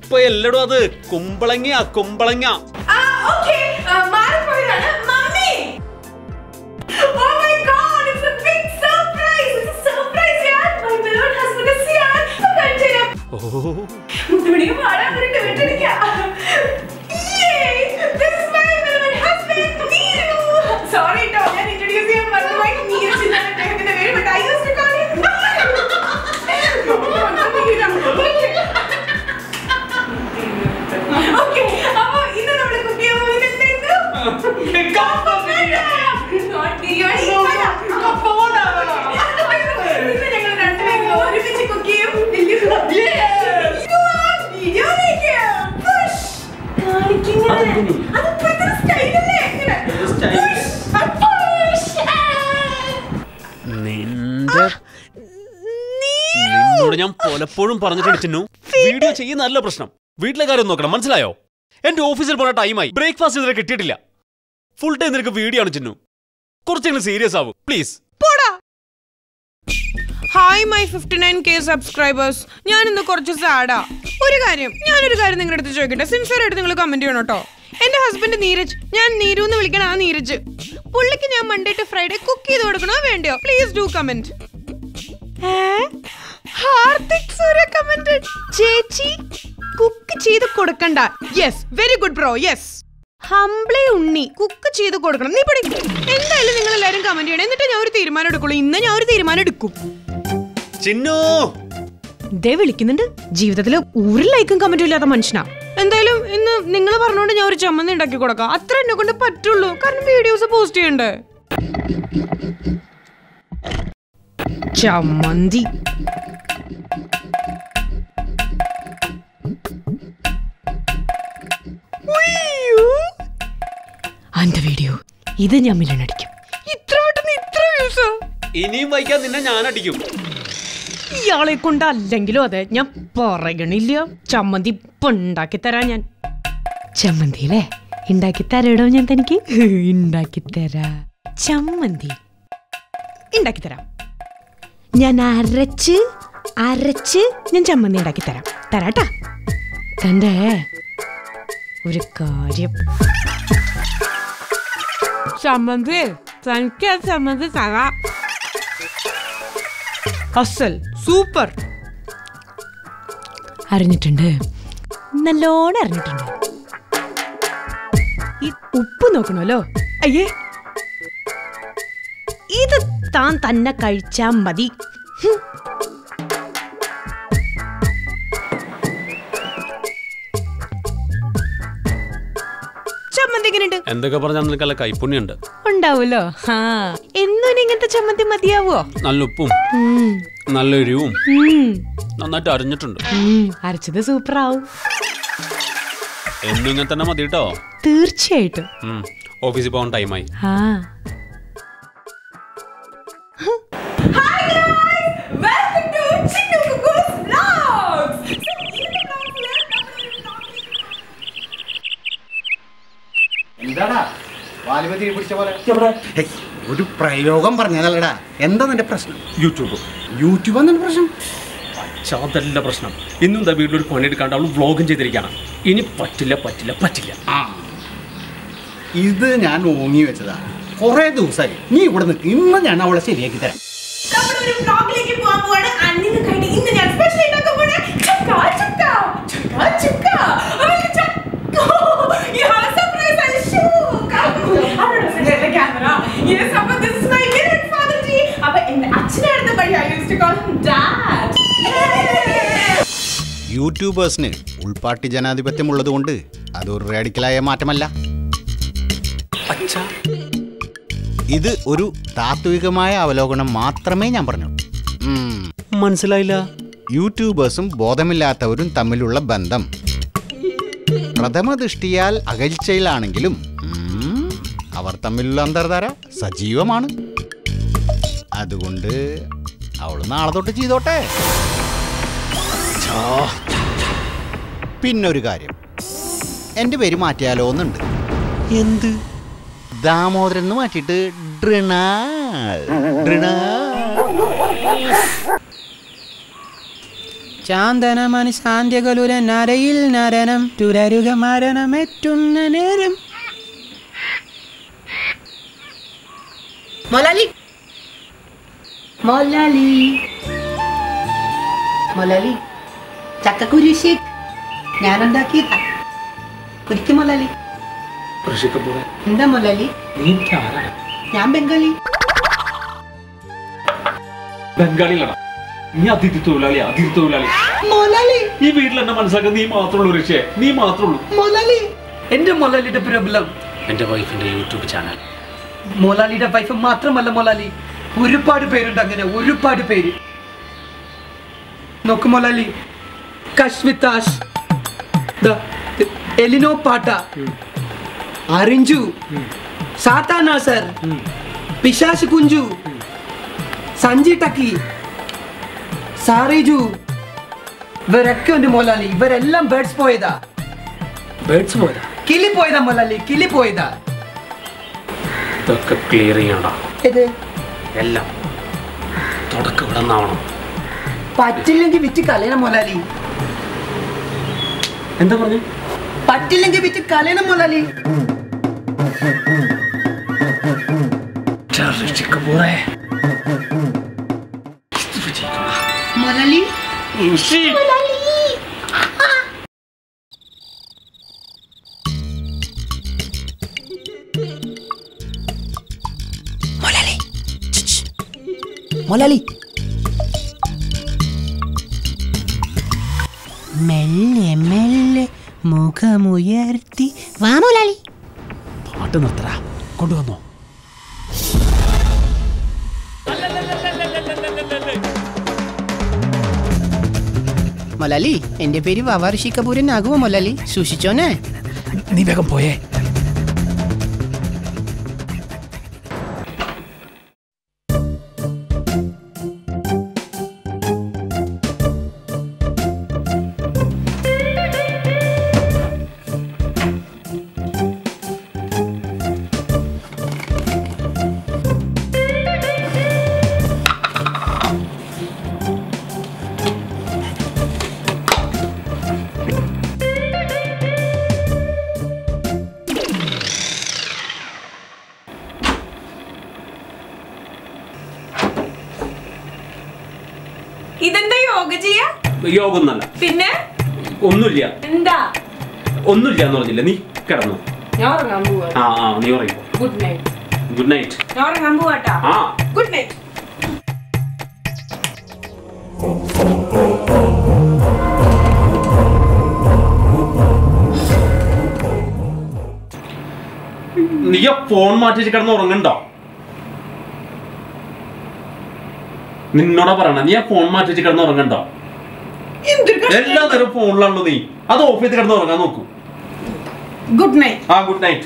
ഇപ്പൊ എല്ലടും അത് കുമ്പളങ്ങ കുമ്പളങ്ങ ആ ഓക്കേ മാറിപ്പോയതാണ് mummy Oh my god, it's a big surprise! It's a surprise, yaar! My beloved husband is here! So കാണിച്ചു തരാം. ഓ തുണി മാറാൻ വേണ്ടിട്ട് വിട്ടിരിക്കാം. Yay! This is my beloved husband, Neeru! Sorry ട്ടോ, ഞാൻ introduce ചെയ്യാൻ മറന്നുപോയി. നീരജ് എന്നാണ് അദ്ദേഹത്തിന്റെ പേര്, but I used to call him Okay, അപ്പൊ ഇന്ന് നമ്മള് cook ചെയ്യാൻ പോകുന്നത് എന്തായിരുന്നു? കപ്പ Not ബിരിയാണി, അല്ല, കപ്പ ഇന്ന് ഞങ്ങൾ രണ്ടുപേരും ഒരുമിച്ച് cook ചെയ്യും. വലിയ ബിരിയാണിക്ക്. Push. കാണിക്കിങ്ങനെ. അതെന്തിന്? അത് ഇപ്പോഴത്തെ style അല്ലേ? ഇങ്ങനെ. ഇത് style. Push. ആ, push. ആ. നിന്റെ നിന്നോട് ഞാൻ പലപ്പോഴും പറഞ്ഞിട്ടുണ്ട് ചിന്നു വീഡിയോ ചെയ്യുന്നതല്ല പ്രശ്നം വീട്ടിലെ കാര്യം നോക്കണം മനസ്സിലായോ എന്റെ ഓഫീസിൽ പോണ ടൈമായി ബ്രേക്ക്ഫാസ്റ്റ് ഇതുവരെ കിട്ടിയിട്ടില്ല ഫുൾ ടൈം നിനക്ക് വീഡിയോ ആണ് ചിന്നു കുറച്ചെങ്കിലും സീരിയസ് ആവും പ്ലീസ് പോടാ hi my fifty nine K subscribers ഞാൻ ഇന്ന് കുറച്ച് സാഡാ ഒരു കാര്യം ഞാനൊരു കാര്യം നിങ്ങളുടെ അടുത്ത് ചോദിക്കട്ടെ സിൻസിയർ ആയിട്ട് നിങ്ങൾ കമന്റ് ചെയ്യണം കേട്ടോ എന്റെ ഹസ്ബൻഡ് നീരജ് ഞാൻ നീരു എന്ന് വിളിക്കണ ആ നീരജ് പുള്ളിക്ക് ഞാൻ മൺഡേ ടു ഫ്രൈഡേ കുക്ക് ചെയ്ത് കൊടുക്കണോ വേണ്ടയോ please do comment Hardik Surya comment ചേച്ചി കുക്ക് ചെയ്ത് കൊടുക്കണ്ട yes very good bro yes humbly Unni cook ചെയ്ത് കൊടുക്കണം നീ പഠി എന്തായാലും നിങ്ങൾ എല്ലാവരും കമന്റ് ചെയ്യണം എന്നിട്ട് ഞാൻ ഒരു തീരുമാനം എടുക്കുള്ളൂ ഇന്ന് ഞാൻ ഒരു തീരുമാനം എടുക്കും ചിന്നു ഇതേ വിളിക്കുന്നുണ്ട് ജീവിതത്തിൽ ഒരു ലൈക്കും കമന്റും ഇല്ലാത്ത മനുഷ്യനാ എന്തായാലും ഇന്ന് നിങ്ങൾ പറഞ്ഞുകൊണ്ട് ഞാൻ ഒരു ചമ്മന്തി ഉണ്ടാക്കി കൊടുക്കാം അത്ര എന്നെ കൊണ്ട് പറ്റുള്ളൂ കാരണം വീഡിയോസ് പോസ്റ്റ് ചെയ്യണ്ടേ ചമ്മന്തി ഉയ്യോ. അന്റെ വീഡിയോ ഇത് ഞാൻ മില്ലൺ അടിക്കും ഇത്ര പെട്ടെന്ന് ഇത്ര വ്യൂസോ ഇനിയും വൈകാൻ നിന്നെ ഞാൻ അടിക്കും ഇയാളെ കൊണ്ട് അല്ലെങ്കിലും അതെ ഞാൻ പറയണില്ല ചമ്മന്തി ഇപ്പൊ ഉണ്ടാക്കി തരാം ഞാൻ ചമ്മന്തി അല്ലേ ഉണ്ടാക്കി തരാടോ ഞാൻ തനിക്ക് ഉണ്ടാക്കി തരാ ചമ്മന്തി ഉണ്ടാക്കി തരാം ഞാൻ അരച്ച് അരച്ച് ഞാൻ ചമ്മന്തി ഉണ്ടാക്കി തരാം തരാട്ടാ തന്റെ ഒരു കാര്യം ചമ്മന്തി തനിക്ക് ആ ചമ്മന്തി തരാം അസൽ സൂപ്പർ അറിഞ്ഞിട്ടുണ്ട് നല്ലോണം അറിഞ്ഞിട്ടുണ്ട് ഈ ഉപ്പ് നോക്കണമല്ലോ അയ്യേ ഇത് താൻ തന്നെ കഴിച്ചാ മതി ഹും. ചമ്മന്തി എങ്ങനെയുണ്ട് എന്തൊക്കെ പറഞ്ഞാൽ നിനക്കല്ല കൈപ്പുണ്യുണ്ട് ഉണ്ടാവൂലോ ആ എന്നും ഇങ്ങനത്തെ ചമ്മന്തി മതിയാവോ നല്ല ഉപ്പും ഉം. നല്ല എരിവും ഉം. നന്നായിട്ട് അറിഞ്ഞിട്ടുണ്ട് ഉം. അരച്ചത് സൂപ്പർ ആവും എന്നും ഇങ്ങനെ തന്നെ മതി കേട്ടോ തീർച്ചയായിട്ടും ഉം. ഓഫീസിൽ പോകാൻ ടൈമായി ആ Hi guys! Welcome to Chinnu Kuku's Vlogs! So, ഇന്നത്തെ vlogല് എന്താടാ വാലിമതി പിടിച്ച പോലെ ഹേയ്, ഒരു പ്രയോഗം പറഞ്ഞതല്ലടാ എന്താ നിന്റെ പ്രശ്നം യൂട്യൂബ് യൂട്യൂബ് നിന്റെ പ്രശ്നം അതല്ല പ്രശ്നം ഇന്നും എന്താ വീട്ടിലൊരു പണിയെടുക്കാണ്ട് അവൾ വ്ളോഗും ചെയ്തിരിക്കുകയാണ് ഇനി പറ്റില്ല പറ്റില്ല പറ്റില്ല ആ ഇത് ഞാൻ ഓങ്ങി വെച്ചതാ കുറെ ദിവസമായി നീ ഇവിടെ നിൽക്ക് ഇന്ന് ഞാൻ അവളെ ശരിയാക്കി തരാം നമ്മളൊരു vlogലേക്ക് പോകാൻ പോവാണ് അന്നിന്ന് കഴിഞ്ഞ് ഇന്ന് ഞാൻ സ്പെഷ്യൽ ഉണ്ടാക്കാൻ പോണേ ചക്ക ചക്ക ചക്ക ചക്ക അവൾക്ക് ചക്ക you have a surprise I'll show camera yes അപ്പൊ this is my beloved father ji അപ്പൊ എന്റെ അച്ഛനായിരുന്നു വഴി I used to call him dad യൂട്യൂബേഴ്സിന് ഉൾപാർട്ടി ജനാധിപത്യം ഉള്ളതുകൊണ്ട് അതൊരു റാഡിക്കലായ മാറ്റമല്ല ഇത് ഒരു താത്വികമായ അവലോകനം മാത്രമേ ഞാൻ പറഞ്ഞു ഉം. മനസ്സിലായില്ല യൂട്യൂബേഴ്സും ബോധമില്ലാത്തവരും തമ്മിലുള്ള ബന്ധം പ്രഥമ ദൃഷ്ടിയാൽ അകൽച്ചയിലാണെങ്കിലും ഉം, അവർ തമ്മിലുള്ള അന്തർധാര സജീവമാണ് അതുകൊണ്ട് അവൾ നാളെ തൊട്ട് ചെയ്തോട്ടെ പിന്നൊരു കാര്യം എൻ്റെ പേര് മാറ്റിയാലോ എന്നുണ്ട് എന്ത് ദാമോദരൻ എന്ന് മാറ്റിയിട്ട് ഡ്രിണാൾ ഡ്രിണാൾ ചാന്തനമണി സാന്ത്യകലുര നരയിൽ നരനം തുരരുക മരണമെറ്റുന്ന നേരം മൊലാലി മൊലാലി മൊലാലി ചക്കക്കുരിശി ഞാനുണ്ടാക്കിയതാ കുരിക്കും മൊലാലി എന്താ മൊലാലി ഞാൻ ബംഗാളി ബംഗാളികളാണ് നീ അതിഥി തൊഴിലാളി അതിഥി തൊഴിലാളി മൊലാലി ഈ വീട്ടിൽ എന്നെ മനസ്സിലാക്കാൻ നീ മാത്രമേ ഉള്ളൂ ഋഷിയെ നീ മാത്രമേ ഉള്ളൂ മൊലാലി എന്റെ മൊലാലിയുടെ പ്രോബ്ലം എന്റെ വൈഫിന്റെ യൂട്യൂബ് ചാനൽ മൊലാലിയുടെ വൈഫ് മാത്രമല്ല മൊലാലി ഒരുപാട് പേരുണ്ട് അങ്ങനെ ഒരുപാട് പേര് നോക്ക് മൊലാലി കശ്മിത്താഷ് ദാ, എലിനോ പാട്ട അറിഞ്ചു സാത്താ നാസർ പിശാശ് കുഞ്ചു സഞ്ജി ടക്കി സാറിജു ഇവരൊക്കെ ഉണ്ട് മൊലാലി ഇവരെല്ലാം ബേഡ്സ് പോയതാ ബേഡ്സ് പോയതാ കിളി പോയതാ മൊലാലി കിളി പോയതാ ഇതൊക്കെ ക്ലിയർ ചെയ്യണ്ട ഇത് എല്ലാം തുടക്കം ഇവിടെ നിന്നാവണം പറ്റില്ലെങ്കിൽ വിറ്റ് കളയണം മൊലാലി എന്താ പറഞ്ഞു പറ്റില്ലെങ്കിൽ വിറ്റ് കളയണം മൊലാലി മൊലാലി മൊലാലി മൊലാലി മെല്ലെ മെല്ലെ മുഖമുയർത്തി വാ മൊലാലി പാട്ട് നിർത്തടാ കൊണ്ടുവന്നോ മൊലാലി എന്റെ പേര് വവാർഷി കപൂരൻ ആകുമോ മൊലാലി സൂക്ഷിച്ചോനെ നീ വേഗം പോയേ ഇതെന്താ യോഗ ചെയ്യാ യോഗം ഒന്നല്ല പിന്നെ ഒന്നുമില്ല എന്താ ഒന്നുമില്ല എന്ന് പറഞ്ഞില്ല നീ കിടന്നു ഞാൻ ഉറങ്ങാൻ പോവാ ആ ആ നീ പറയും ഗുഡ് നൈറ്റ് ഗുഡ് നൈറ്റ് ഞാൻ ഉറങ്ങാൻ പോവാട്ടാ ആ ഗുഡ് നൈറ്റ് നീ ആ ഫോൺ മാറ്റി കിടന്ന് ഉറങ്ങണ്ടോ നിന്നോടാ പറയണ നീ ആ ഫോൺ മാറ്റി കിടന്ന് ഉറങ്ങണ്ടോ എന്തൊരു എല്ലാ നേരം ഫോണിലാണല്ലോ നീ അത് ഓഫ് ചെയ്ത് കിടന്ന് ഉറങ്ങാൻ നോക്കൂ ഗുഡ് നൈറ്റ് ആ ഗുഡ് നൈറ്റ്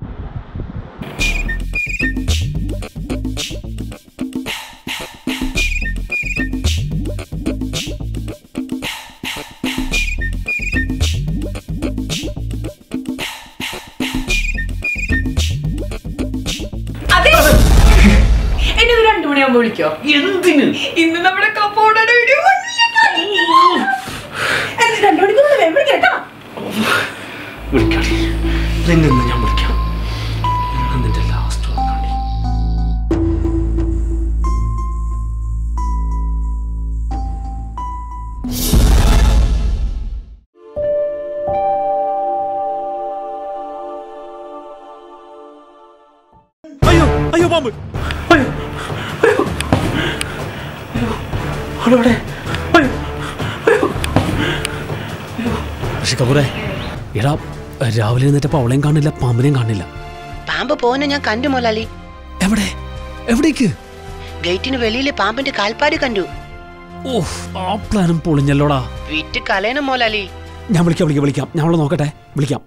അതെ എന്നെ ഒരു രണ്ടു മണിയാകുമ്പോ വിളിക്കോ എന്തിന് ഇന്ന് നമ്മുടെ കപ്പോടയുടെ വീഡിയോ രണ്ടു മണിക്കൂർ വേഗം വിളിക്കാം വിളിക്കാം നിന്നെ ഇന്ന് ഞാൻ വിളിക്കാം ഇന്ന് നിന്റെ ലാസ്റ്റ് ഉറങ്ങാണ്ടി അയ്യോ അയ്യോ പാമ്പ് അയ്യോ അയ്യോ അയ്യോ അവിടെ അയ്യോ പക്ഷെ കപൂറേ എടാ രാവിലെ എഴുന്നേറ്റപ്പോ അവളെയും കാണില്ല പാമ്പിനെയും കാണില്ല പാമ്പ് പോകുന്ന ഞാൻ കണ്ടു മൊലാലി എവിടെ എവിടേക്ക് ഗേറ്റിന് വെളിയിലെ പാമ്പിന്റെ കാൽപ്പാട് കണ്ടു ഓഹ് ആ പ്ലാനും പൊളിഞ്ഞല്ലോടാ വിറ്റ് കളയണം മൊലാലി ഞാൻ വിളിക്കാം വിളിക്കാം വിളിക്കാം ഞാൻ അവളെ നോക്കട്ടെ വിളിക്കാം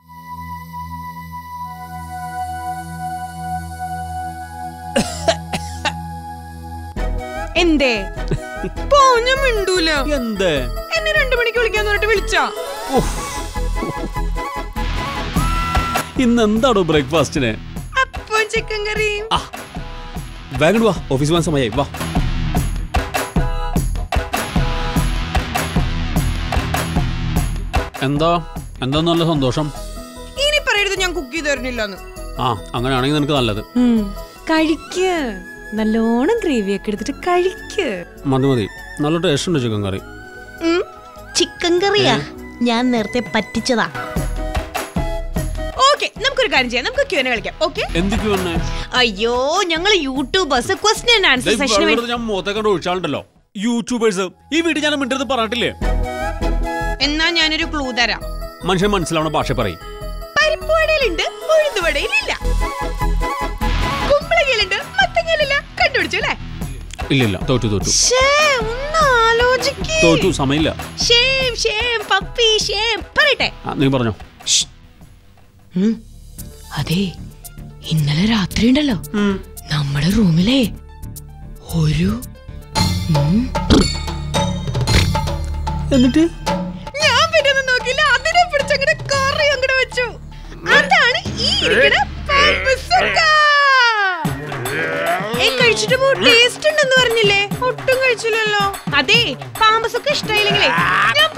എന്തേ പോ ഞാൻ മിണ്ടൂല എന്ത് എന്നെ രണ്ടു മണിക്ക് വിളിക്കാന്ന് പറഞ്ഞിട്ട് വിളിച്ചാ ഇന്ന് എന്താണോ ബ്രേക്ക്ഫാസ്റ്റിന് അപ്പൊ ചിക്കൻ കറി വേഗം വാ ഓഫീസ് പോകാൻ സമയമായി വാ എന്താ എന്താ നല്ല സന്തോഷം ഇനി പറയരുത് ഞാൻ കുക്ക് ചെയ്ത് തരുന്നില്ലെന്ന് ആ അങ്ങനെയാണെങ്കിൽ നിനക്ക് നല്ലത് കഴിക്ക് നല്ലോണം ഗ്രേവി ഒക്കെ എടുത്തിട്ട് കഴിക്ക് മതി മതി നല്ല ടേസ്റ്റ് ഉണ്ട് ചിക്കൻ കറി ചിക്കൻ കറിയാ ഞാൻ നേരത്തെ പറ്റിച്ചതാ ഓക്കെ നമുക്കൊരു കാര്യം ചെയ്യാം നമുക്ക് ക്യൂനെ കളിക്കാം ഓക്കെ എന്തൊക്കെ വന്നെ അയ്യോ ഞങ്ങൾ യൂട്യൂബേഴ്സ് ക്വസ്റ്റ്യൻ ആൻഡ് ആൻസർ സെഷന് വേണ്ടി ഞാൻ മുഖത്തെ കണ്ട് ഒഴിച്ചാളുണ്ടല്ലോ യൂട്യൂബേഴ്സ് ഈ വീട്ടിൽ ഞാൻ മിണ്ടത് പറഞ്ഞിട്ടില്ലേ എന്നാ ഞാനൊരു ക്ലൂ തരാം മനുഷ്യൻ മനസ്സിലാവണ ഭാഷ പറയും പരിപ്പുവടയിലുണ്ട് ഉഴുന്നുവടയിലില്ല കുമ്പളങ്ങയിലുണ്ട് മത്തങ്ങയിലില്ല കണ്ടുപിടിച്ചു അല്ലേ ഇല്ല ഇല്ല തോറ്റു തോറ്റു ശ്ശേ, ഒന്ന് ആലോചിക്ക് തോറ്റു സമയമില്ല ഷേം ഷേം പപ്പി ഷേം പറയട്ടെ ആ, നീ പറഞ്ഞോ ഉം. അതെ ഇന്നലെ രാത്രി ഉണ്ടല്ലോ നമ്മുടെ റൂമിലെ ഒരു ഉം. എന്നിട്ട് ഞാൻ പിന്നെ ഒന്നും നോക്കിയില്ല അതിനെ പിടിച്ചങ്ങനെ കറി അങ്ങോട്ട് വെച്ചു അതാണ് ഈ ഇരിക്കണ പാമ്പസുക്ക. ഏ, കഴിച്ചിട്ട് ടേസ്റ്റ് ഉണ്ടെന്ന് പറഞ്ഞില്ലേ ഒട്ടും കഴിച്ചില്ലല്ലോ അതെ പാമ്പസൊക്കെ ഇഷ്ടമായില്ലെങ്കിലേ ഞാൻ